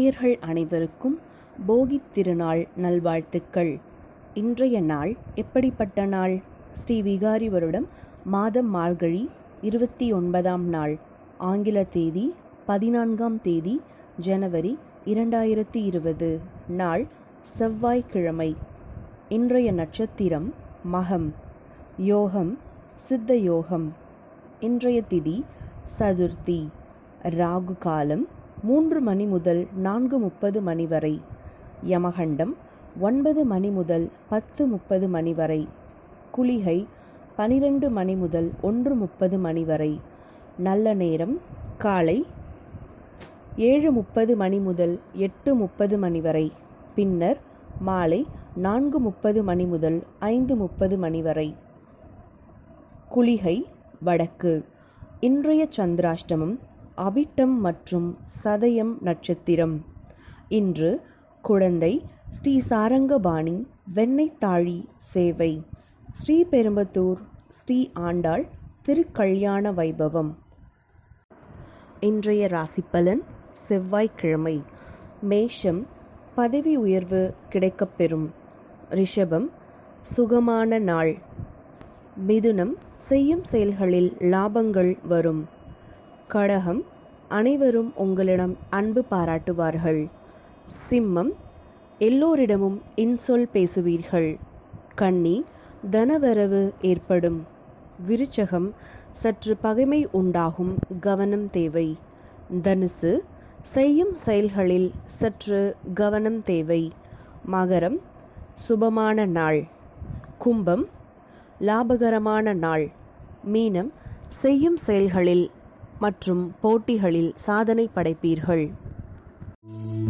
நேயர்கள் அனைவருக்கும் போகித் திருநாள் நல்வாழ்த்துக்கள் இன்றைய நாள் எப்படிப்பட்ட நாள் ஸ்ரீ விகாரி வருடம் மாதம் மார்கழி இருபத்தி ஒன்பதாம் நாள் ஆங்கில தேதி பதினான்காம் தேதி ஜனவரி இரண்டாயிரத்தி இருபது நாள் செவ்வாய்க்கிழமை இன்றைய நட்சத்திரம் மகம் யோகம் சித்த யோகம் இன்றைய திதி சதுர்த்தி ராகு காலம் மூன்று மணி முதல் நான்கு முப்பது மணி வரை யமகண்டம் ஒன்பது மணி முதல் பத்து முப்பது மணி வரை குளிகை பனிரெண்டு மணி முதல் ஒன்று முப்பது மணி வரை நல்ல நேரம் காலை ஏழு முப்பது மணி முதல் எட்டு முப்பது மணி வரை பின்னர் மாலை நான்கு முப்பது மணி முதல் ஐந்து முப்பது மணி வரை குளிகை வடக்கு இன்றைய சந்திராஷ்டமம் அவிட்டம் மற்றும் சதயம் நட்சத்திரம் இன்று குழந்தை ஸ்ரீ சாரங்கபாணி வெண்ணெய்த்தாழி சேவை ஸ்ரீபெரும்பத்தூர் ஸ்ரீ ஆண்டாள் திருக்கல்யாண வைபவம் இன்றைய ராசிப்பலன் செவ்வாய்க்கிழமை மேஷம் பதவி உயர்வு கிடைக்கப்பெறும் ரிஷபம் சுகமான நாள் மிதுனம் செய்யும் செயல்களில் லாபங்கள் வரும் கடகம் அனைவரும் உங்களிடம் அன்பு பாராட்டுவார்கள் சிம்மம் எல்லோரிடமும் இன்சொல் பேசுவீர்கள் கன்னி தனவரவு ஏற்படும் விருச்சகம் சற்று பகைமை உண்டாகும் கவனம் தேவை தனுசு செய்யும் செயல்களில் சற்று கவனம் தேவை மகரம் சுபமான நாள் கும்பம் லாபகரமான நாள் மீனம் செய்யும் செயல்களில் மற்றும் போட்டிகளில் சாதனை படைப்பீர்கள்